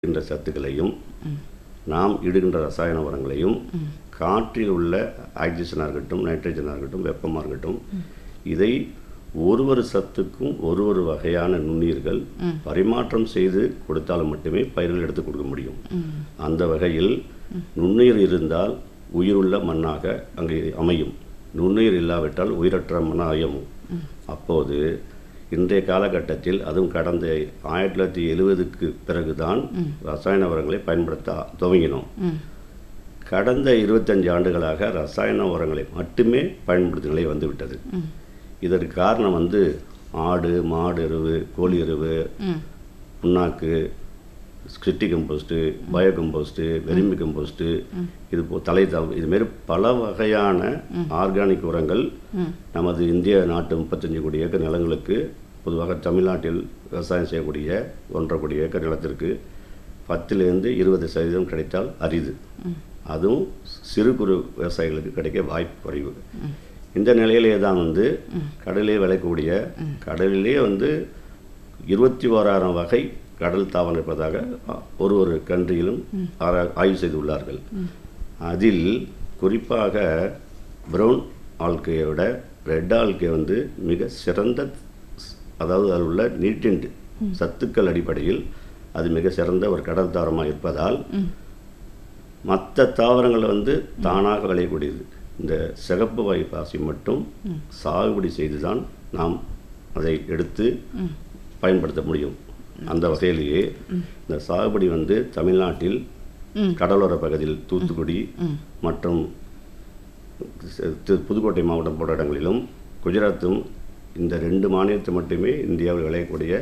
இடுகின்ற சத்துக்களையும் நாம் இடுகின்ற ரசாயன உரங்களையும் காற்றில் உள்ள ஆக்சிஜனாக இருக்கட்டும் நைட்ரஜனாக இருக்கட்டும் வெப்பமாக இருக்கட்டும் இதை ஒரு ஒரு சத்துக்கும் ஒரு ஒரு வகையான நுண்ணுயிர்கள் பரிமாற்றம் செய்து கொடுத்தால் மட்டுமே பயிர்கள் எடுத்து கொடுக்க முடியும் அந்த வகையில் நுண்ணுயிர் இருந்தால் உயிருள்ள மண்ணாக அங்கே அமையும் நுண்ணுயிர் இல்லாவிட்டால் உயிரற்ற மண்ணாக அமையும் அப்போது இன்றைய காலகட்டத்தில் அதுவும் கடந்த ஆயிரத்தி தொள்ளாயிரத்தி எழுவதுக்கு பிறகுதான் ரசாயன உரங்களை பயன்படுத்த துவங்கினோம் கடந்த இருபத்தஞ்சு ஆண்டுகளாக ரசாயன உரங்களை மட்டுமே பயன்படுத்தும் நிலை வந்துவிட்டது இதற்கு காரணம் வந்து ஆடு மாடு எருவு கோழி எருவு புண்ணாக்கு ஸ்கிட்டி compost bio compost vermicompost இது போ தலை தவ இதுமாரி பல வகையான ஆர்கானிக் உரங்கள் நமது இந்திய நாட்டு முப்பத்தஞ்சு கோடி ஏக்கர் நிலங்களுக்கு பொதுவாக தமிழ்நாட்டில் விவசாயம் செய்யக்கூடிய ஒன்றரை கோடி ஏக்கர் நிலத்திற்கு பத்திலிருந்து இருபது சதவீதம் கிடைத்தால் அரிது அதுவும் சிறு குறு விவசாயிகளுக்கு கிடைக்க வாய்ப்பு குறைவு இந்த நிலையிலே தான் வந்து கடலிலே விளையக்கூடிய கடலிலே வந்து இருபத்தி ஓராயிரம் வகை கடல் தாவரம் இருப்பதாக ஒரு ஒரு கன்றியிலும் ஆரா- ஆய்வு செய்துள்ளார்கள் அதில் குறிப்பாக பிரவுன் ஆல்கையை விட ரெட் ஆல்கே வந்து மிக சிறந்த ஸ்- அதாவது அதில் உள்ள நீட்டின்ட் சத்துக்கள் அடிப்படையில் அது மிக சிறந்த ஒரு கடல் தாவரமாக இருப்பதால் மற்ற தாவரங்கள் வந்து தானாக விளையக்கூடியது இந்த சிகப்பு வாயு பாசி மட்டும் சாகுபடி செய்துதான் நாம் அதை எடுத்து பயன்படுத்த முடியும் அந்த வகையிலேயே இந்த சாகுபடி வந்து தமிழ்நாட்டில் கடலோர பகுதியில் தூத்துக்குடி மற்றும் தி- தி- புதுக்கோட்டை மாவட்டம் போன்ற இடங்களிலும் குஜராத்தும் இந்த ரெண்டு மாநிலத்தை மட்டுமே இந்தியாவில் விளையக்கூடிய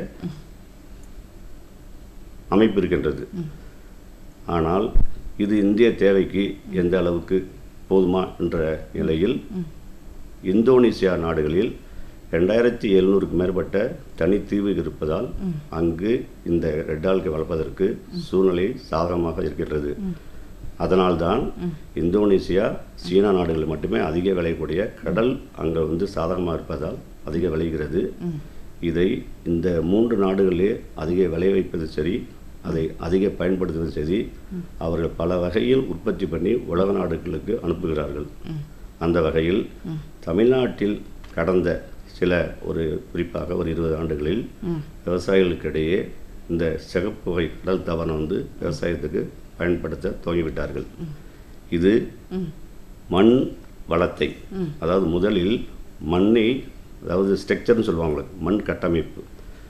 அமைப்பு இருக்கின்றது ஆனால் இது இந்திய தேவைக்கு எந்த அளவுக்கு போதுமா என்ற நிலையில் இந்தோனேசியா நாடுகளில் ரெண்டாயிரத்தி எழுநூறுக்கு மேற்பட்ட தனித்தீவு இருப்பதால் அங்கு இந்த ரெட் ஆல்கை வளர்ப்பதற்கு சூழ்நிலை சாதகமாக இருக்கின்றது அதனால்தான் இந்தோனேசியா சீனா நாடுகளில் மட்டுமே அதிக விளையக்கூடிய கடல் அங்கே வந்து சாதகமாக இருப்பதால் அதிக விளைகிறது இதை இந்த மூன்று நாடுகளிலே அதிக விளைய வைப்பது சரி அதை அதிக பயன்படுத்துவது சரி அவர்கள் பல வகையில் உற்பத்தி பண்ணி உலக நாடுகளுக்கு அனுப்புகிறார்கள் அந்த வகையில் தமிழ்நாட்டில் கடந்த சில ஒரு குறிப்பாக ஒரு இருபது ஆண்டுகளில் விவசாயிகளுக்கிடையே இந்த சிகப்பு வகை கடல் தவணை வந்து விவசாயத்துக்கு பயன்படுத்த துவங்கிவிட்டார்கள் இது மண் வளத்தை அதாவது முதலில் மண்ணை அதாவது ஸ்ட்ரக்சர்னு சொல்லுவாங்க மண் கட்டமைப்பு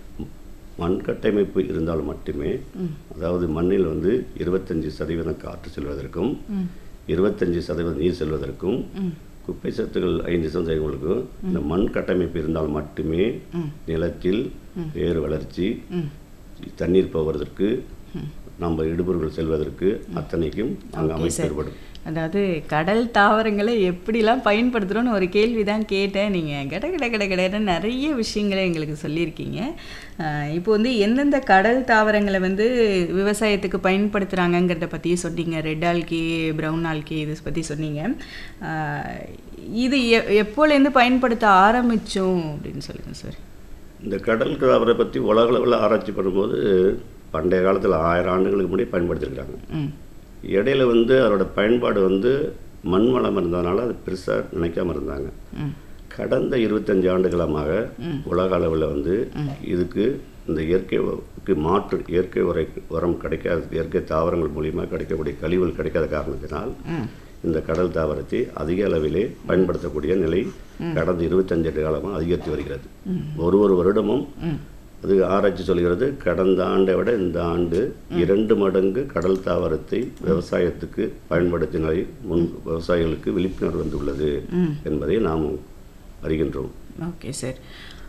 மண் கட்டமைப்பு இருந்தால் மட்டுமே அதாவது மண்ணில் வந்து இருபத்தஞ்சி சதவீதம் காற்று செல்வதற்கும் இருபத்தஞ்சி சதவீதம் நீர் செல்வதற்கும் குப்பை சத்துக்கள் ஐந்து சதவீதங்களுக்கும் இந்த மண் கட்டமைப்பு இருந்தால் மட்டுமே நிலத்தில் வேறு வளர்ச்சி தண்ணீர் போவதற்கு நம்ம இடுபொருள்கள் செல்வதற்கு அத்தனைக்கும் அங்கே அமைப்பு ஏற்படும் அதாவது கடல் தாவரங்களை எப்படிலாம் பயன்படுத்துகிறோன்னு ஒரு கேள்வி தான் கேட்டேன் நீங்கள் கட கட கட கடன்னு நிறைய விஷயங்களை எங்களுக்கு சொல்லியிருக்கீங்க அஹ் இப்போ வந்து எந்தெந்த கடல் தாவரங்களை வந்து விவசாயத்துக்கு பயன்படுத்துகிறாங்கங்கிறத பற்றியும் சொன்னீங்க ரெட் ஆல்கி ப்ரௌன் ஆல்கி இது பற்றி சொன்னீங்க அஹ் இது எ எப்போலேருந்து பயன்படுத்த ஆரம்பித்தோம் அப்படின்னு சொல்லுங்கள் சார் இந்த கடல் அவரை பற்றி உலக அளவில் ஆராய்ச்சி பண்ணும்போது பண்டைய காலத்தில் ஆயிரம் ஆண்டுகளுக்கு முன்னாடி பயன்படுத்தியிருக்காங்க ம் இடையில வந்து அதோட பயன்பாடு வந்து மண் வளம் இருந்ததுனால அது பெருசாக நினைக்காம இருந்தாங்க ம் கடந்த இருபத்தஞ்சு ஆண்டுகளமாக உலக அளவில் வந்து இதுக்கு இந்த இயற்கைக்கு மாற்று இயற்கை உரை உரம் கிடைக்காத இயற்கை தாவரங்கள் மூலியமாக கிடைக்கக்கூடிய கழிவுகள் கிடைக்காத காரணத்தினால் இந்த கடல் தாவரத்தை அதிக அளவிலே பயன்படுத்தக்கூடிய நிலை கடந்த இருபத்தஞ்சு ஆண்டு காலமாக அதிகரித்து வருகிறது ஒரு ஒரு வருடமும் அது ஆராய்ச்சி சொல்கிறது கடந்த ஆண்டை விட இந்த ஆண்டு இரண்டு மடங்கு கடல் தாவரத்தை விவசாயத்துக்கு பயன்படுத்தின முன் விவசாயிகளுக்கு விழிப்புணர்வு வந்துள்ளது என்பதை நாம் அறிகின்றோம் ஓகே சார்